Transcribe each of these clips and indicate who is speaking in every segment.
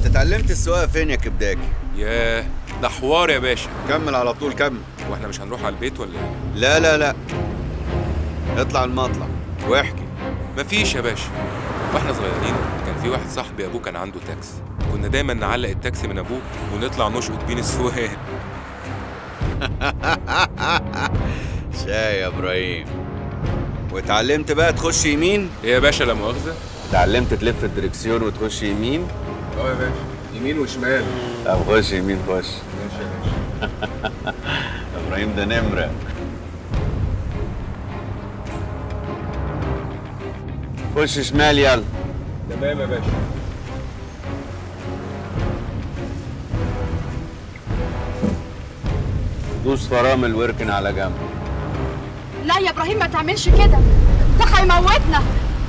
Speaker 1: اتعلمت السواقه فين يا كبداكي
Speaker 2: ياه ده حوار يا باشا
Speaker 1: كمل على طول كمل
Speaker 2: واحنا مش هنروح على البيت ولا ايه
Speaker 1: لا لا لا اطلع المطلع واحكي
Speaker 2: مفيش يا باشا واحنا صغيرين كان في واحد صاحبي ابوه كان عنده تاكسي كنا دايما نعلق التاكسي من ابوه ونطلع نشقط بين السواق
Speaker 1: شاي يا ابراهيم واتعلمت بقى تخش يمين
Speaker 2: ايه يا باشا لا مؤاخذه
Speaker 1: اتعلمت تلف الدركسيون وتخش يمين
Speaker 2: اه يا باشا يمين وشمال
Speaker 1: طب خش يمين خش
Speaker 2: ماشي يا باشا
Speaker 1: ابراهيم ده نمره خش شمال يلا
Speaker 2: تمام يا باشا
Speaker 1: دوس فرامل واركن على جنب
Speaker 3: لا يا ابراهيم ما تعملش كده ده هيموتنا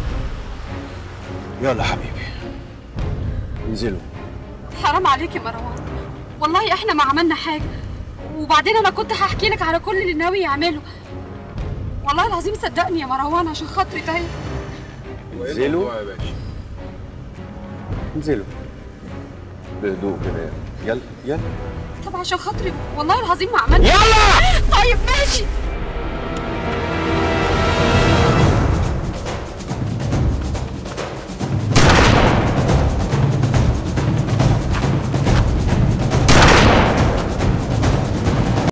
Speaker 1: يلا حبيبي انزلوا
Speaker 3: حرام عليك يا مروان والله احنا ما عملنا حاجه وبعدين انا كنت هحكي لك على كل اللي ناوي يعمله والله العظيم صدقني يا مروان عشان خاطري طيب
Speaker 1: انزلوا
Speaker 2: يا باشا
Speaker 1: انزلوا بهدوء كده يلا يلا
Speaker 3: طب عشان خاطري والله العظيم ما عملنا
Speaker 1: يلا
Speaker 3: طيب ماشي